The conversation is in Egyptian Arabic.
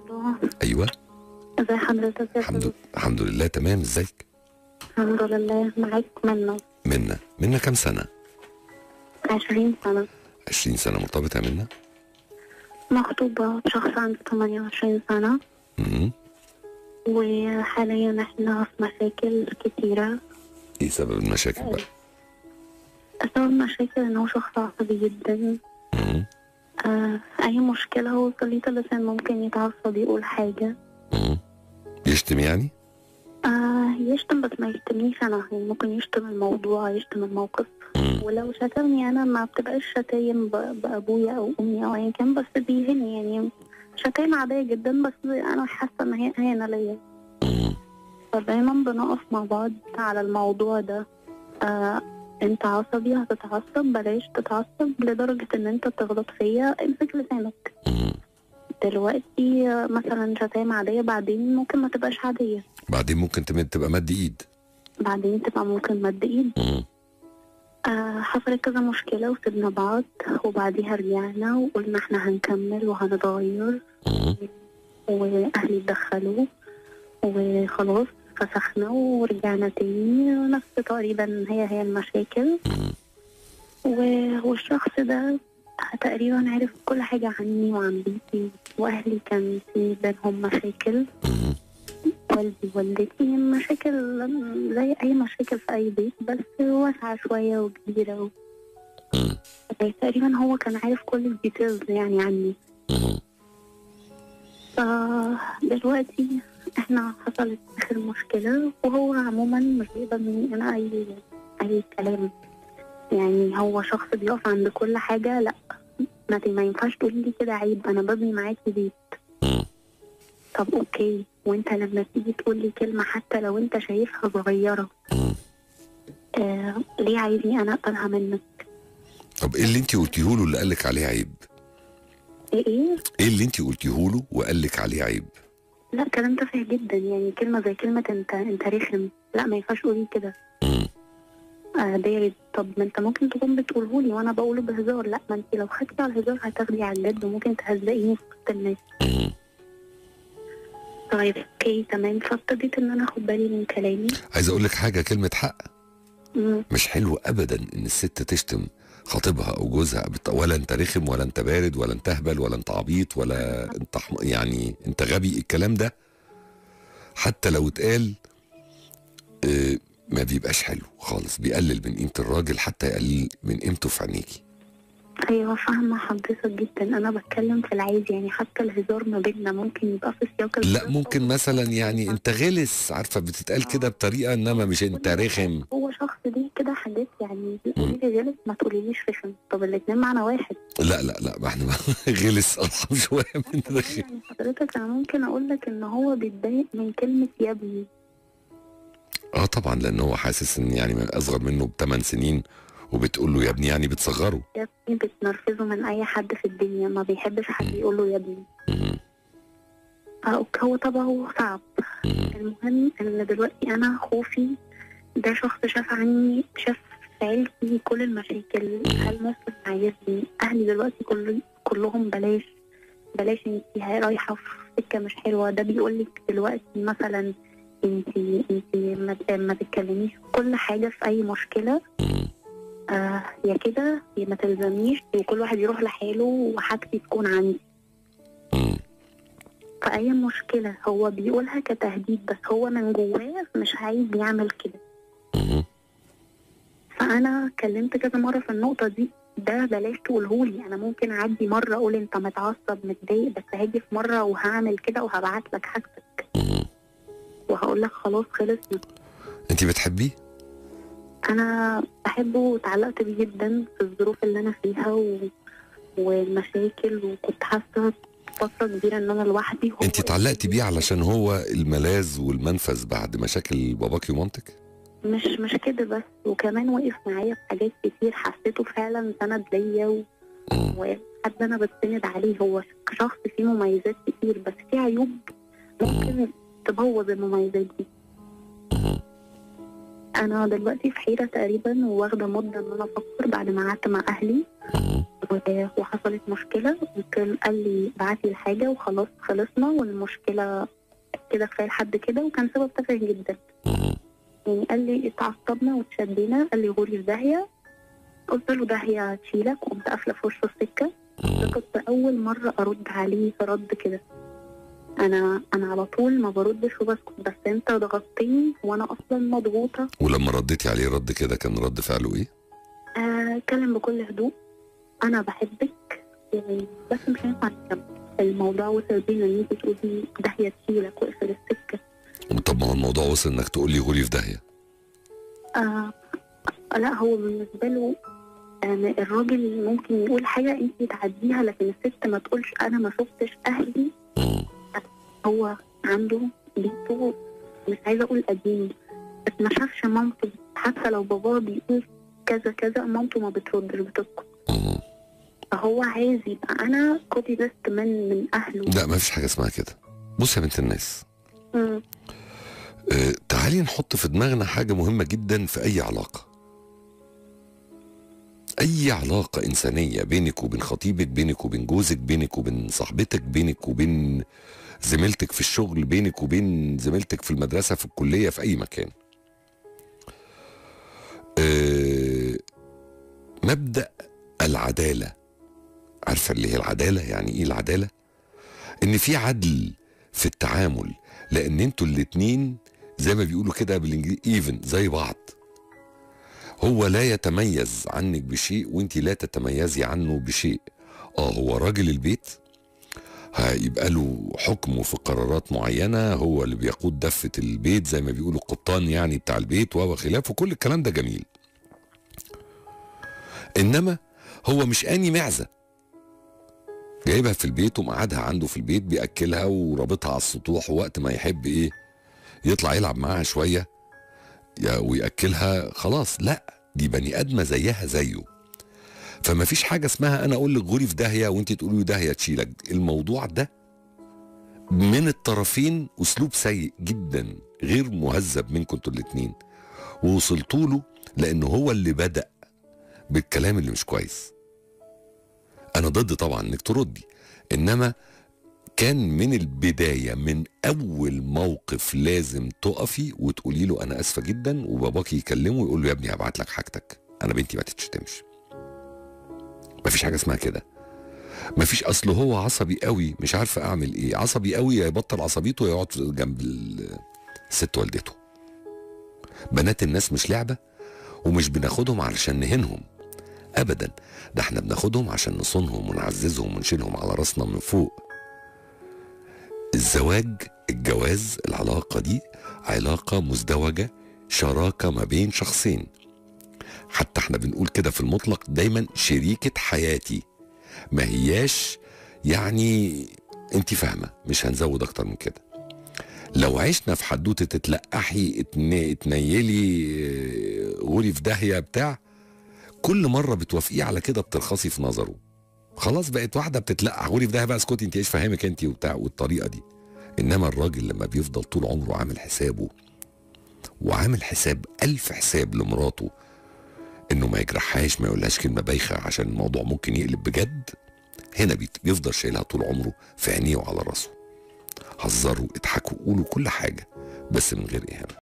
الله ايوه ازي حضرتك يا الحمد فندم؟ الحمد لله تمام ازيك الحمد لله معاك منى منا منا كام سنه 20 سنة 20 سنه مرتبطه يا منا مخطوبة بشخص عنده 28 سنة مم. وحاليا احنا في مشاكل كتيرة ايه سبب المشاكل بقى سبب المشاكل ان هو شخص عصبي جدا مم. آه اي مشكلة هو سليط اللسان ممكن يتعصب يقول حاجة مم. يشتم يعني آه يشتم بس ما يشتمنيش انا يعني ممكن يشتم الموضوع يشتم الموقف مم. ولو شتمني انا ما بتبقاش شتايم ب- بابويا او امي او ايا كان بس بيهني يعني شتايم عاديه جدا بس انا حاسه ان هي اهانه ليا مم. فدايما بنقف مع بعض على الموضوع ده آه انت عصبي هتتعصب بلاش تتعصب لدرجه ان انت تغلط فيا امسك لسانك مم. دلوقتي آه، مثلا شتايم عاديه بعدين ممكن ما تبقاش عاديه بعدين ممكن تمد تبقى مد ايد بعدين تبقى ممكن مد ايد مم. آه حصلت كذا مشكلة وسبنا بعض وبعديها رجعنا وقلنا احنا هنكمل وهنتغير مم. واهلي اتدخلوا وخلاص فسخنا ورجعنا تاني نفس تقريبا هي هي المشاكل مم. و- والشخص ده تقريبا عرف كل حاجة عني وعن بيتي وأهلي كان في بينهم مشاكل مم. والدي ووالدتي مشاكل زي أي مشاكل في أي بيت بس واسعة شوية وكبيرة و... مم. تقريبا هو كان عارف كل الديتيلز يعني عني مم. فدلوقتي احنا حصلت اخر مشكلة وهو عموما مش بيقبل مني انا اي اي كلام يعني هو شخص بيقف عند كل حاجة لا ما ت- ما ينفعش تقولي لي كده عيب انا ببني معاكي بيت مم. طب اوكي وانت لما تيجي تقول لي كلمة حتى لو انت شايفها صغيرة مم. آه ليه عايزني انا اقبلها منك طب ايه اللي انت قلتيه له اللي قالك عليه عيب ايه ايه ايه اللي انت قلتيه له وقالك عليه عيب لا كلام تافه جدا يعني كلمة زي كلمة انت انت رخم لا ما ينفعش تقولي كده مم. آه بارد طب ما انت ممكن تكون بتقوله لي وانا بقوله بهزار لا ما انت لو خدتي على الهزار هتاخدي على الجد وممكن تهزقيني في وسط الناس مم. طيب اوكي تمام فابتديت ان انا اخد بالي من كلامي عايز اقول لك حاجه كلمه حق مم. مش حلو ابدا ان الست تشتم خطيبها او جوزها بت- ولا انت رخم ولا انت بارد ولا انت اهبل ولا انت عبيط ولا انت حم... يعني انت غبي الكلام ده حتى لو اتقال آه، ما بيبقاش حلو خالص بيقلل من قيمه الراجل حتى يقلل من قيمته في عينيكي ايوه فاهمه حضرتك جدا انا بتكلم في العادي يعني حتى الهزار ما بيننا ممكن يبقى في سياق لا الهزار. ممكن مثلا يعني انت غلس عارفه بتتقال كده بطريقه انما مش انت رخم هو شخص ليه كده حاجات يعني قولي لي غلط ما تقوليليش رخم طب الاتنين معنا واحد لا لا لا ما احنا غلس ارحم شويه من رخم يعني حضرتك انا ممكن اقول لك ان هو بيتضايق من كلمه يا ابني اه طبعا لان هو حاسس ان يعني من اصغر منه بثمان سنين وبتقول له يا ابني يعني بتصغره يا ابني بتنرفزه من اي حد في الدنيا ما بيحبش حد يقول له يا ابني مم. آه، أوكي، هو طبعه صعب مم. المهم ان دلوقتي انا خوفي ده شخص شاف عني شاف في عيلتي كل المشاكل هل ممكن عايزني اهلي دلوقتي كل كلهم بلاش بلاش انت رايحه في سكه مش حلوه ده بيقول لك دلوقتي مثلا انت انت ما, ما تتكلميش في كل حاجه في اي مشكله مم. آه يا كده يا ما تلزمنيش وكل واحد يروح لحاله وحاجتي تكون عندي مم. فأي مشكلة هو بيقولها كتهديد بس هو من جواه مش عايز يعمل كده مم. فأنا كلمت كذا مرة في النقطة دي ده بلاش تقولهولي أنا ممكن أعدي مرة أقول أنت متعصب متضايق بس هاجي في مرة وهعمل كده وهبعت لك حاجتك مم. وهقول لك خلاص خلصنا انت بتحبيه أنا بحبه واتعلقت بيه جدا في الظروف اللي أنا فيها و... والمشاكل وكنت حاسة فترة كبيرة إن أنا لوحدي هو انت اتعلقتي بيه علشان هو الملاذ والمنفذ بعد مشاكل باباكي ومامتك مش مش كده بس وكمان وقف معايا في حاجات كتير حسيته فعلا سند ليا و... مم. وحد انا بستند عليه هو شخص فيه مميزات كتير بس فيه عيوب ممكن تبوظ المميزات دي مم. انا دلوقتي في حيرة تقريبا وواخدة مدة ان انا افكر بعد ما قعدت مع اهلي مم. و- وحصلت مشكله وكان قال لي بعت لي الحاجه وخلاص خلصنا والمشكله كده كفايه لحد كده وكان سبب تافه جدا مم. يعني قال لي اتعصبنا واتشدينا قال لي غوري في داهيه قلت له داهيه تشيلك وقمت قافله في وشه السكه ده مم. كنت اول مره ارد عليه رد كده انا انا على طول ما بردش وبسكت بس انت ضغطتني وانا اصلا مضغوطه ولما رديتي عليه رد كده كان رد فعله ايه؟ آه، اتكلم بكل هدوء انا بحبك يعني بس مش هينفع نكمل الموضوع وصل بينا ان انت تقولي داهيه تشيلك واقفل السكه طب ما هو الموضوع وصل انك تقول لي غولي في داهيه آه لا هو بالنسبه له آه الراجل ممكن يقول حاجه انت تعديها لكن الست ما تقولش انا ما شفتش اهلي مم. هو عنده بيته مش عايزه اقول قديم بس ما شافش مامته حتى لو باباه بيقول كذا كذا مامته ما بتردش بتسكت مم. فهو عايز يبقى انا كوبي بيست من من اهله لا ما فيش حاجه اسمها كده بص يا بنت الناس مم. آه تعالي نحط في دماغنا حاجه مهمه جدا في اي علاقه اي علاقه انسانيه بينك وبين خطيبك بينك وبين جوزك بينك وبين صاحبتك بينك وبين زميلتك في الشغل بينك وبين زميلتك في المدرسه في الكليه في اي مكان آه مبدا العداله عارفه اللي هي العداله يعني ايه العداله ان في عدل في التعامل لان انتوا الاتنين زي ما بيقولوا كده بالانجليزي ايفن زي بعض هو لا يتميز عنك بشيء وانت لا تتميزي عنه بشيء اه هو راجل البيت هيبقى له حكمه في قرارات معينة هو اللي بيقود دفة البيت زي ما بيقولوا القبطان يعني بتاع البيت وخلافه كل الكلام ده جميل انما هو مش اني معزة جايبها في البيت ومقعدها عنده في البيت بياكلها ورابطها على السطوح ووقت ما يحب ايه يطلع يلعب معاها شويه يا- وياكلها خلاص لا دي بني ادمه زيها زيه فما فيش حاجه اسمها انا اقول لك غوري في داهيه وانت تقولي له داهيه تشيلك الموضوع ده من الطرفين اسلوب سيء جدا غير مهذب منكم انتوا الاتنين ووصلتوا له لان هو اللي بدا بالكلام اللي مش كويس انا ضد طبعا انك تردي انما كان من البدايه من اول موقف لازم تقفي وتقولي له انا اسفه جدا وباباك يكلمه ويقول له يا ابني هبعت لك حاجتك انا بنتي ما تتشتمش مفيش حاجه اسمها كده مفيش اصل هو عصبي قوي مش عارفه اعمل ايه عصبي قوي يا يبطل عصبيته يقعد جنب ال- ست والدته بنات الناس مش لعبه ومش بناخدهم علشان نهينهم ابدا ده احنا بناخدهم عشان نصونهم ونعززهم ونشيلهم على راسنا من فوق الزواج الجواز العلاقة دي علاقة مزدوجة شراكة ما بين شخصين حتى احنا بنقول كده في المطلق دايما شريكة حياتي ما هياش يعني انت فاهمة مش هنزود اكتر من كده لو عشنا في حدوتة تتلقحي اتن- تنيلي اه، غوري في داهية بتاع كل مرة بتوافقيه على كده بترخصي في نظره خلاص بقت واحدة بتتلقح غوري في داهية بقى اسكتي انت ايش فاهمك انت وبتاع والطريقة دي انما الراجل لما بيفضل طول عمره عامل حسابه وعامل حساب ألف حساب لمراته انه ما يجرحهاش ما يقولهاش كلمه بايخه عشان الموضوع ممكن يقلب بجد هنا بيت- بيفضل شايلها طول عمره في عينيه وعلى راسه هزروا اضحكوا قولوا كل حاجه بس من غير اهانه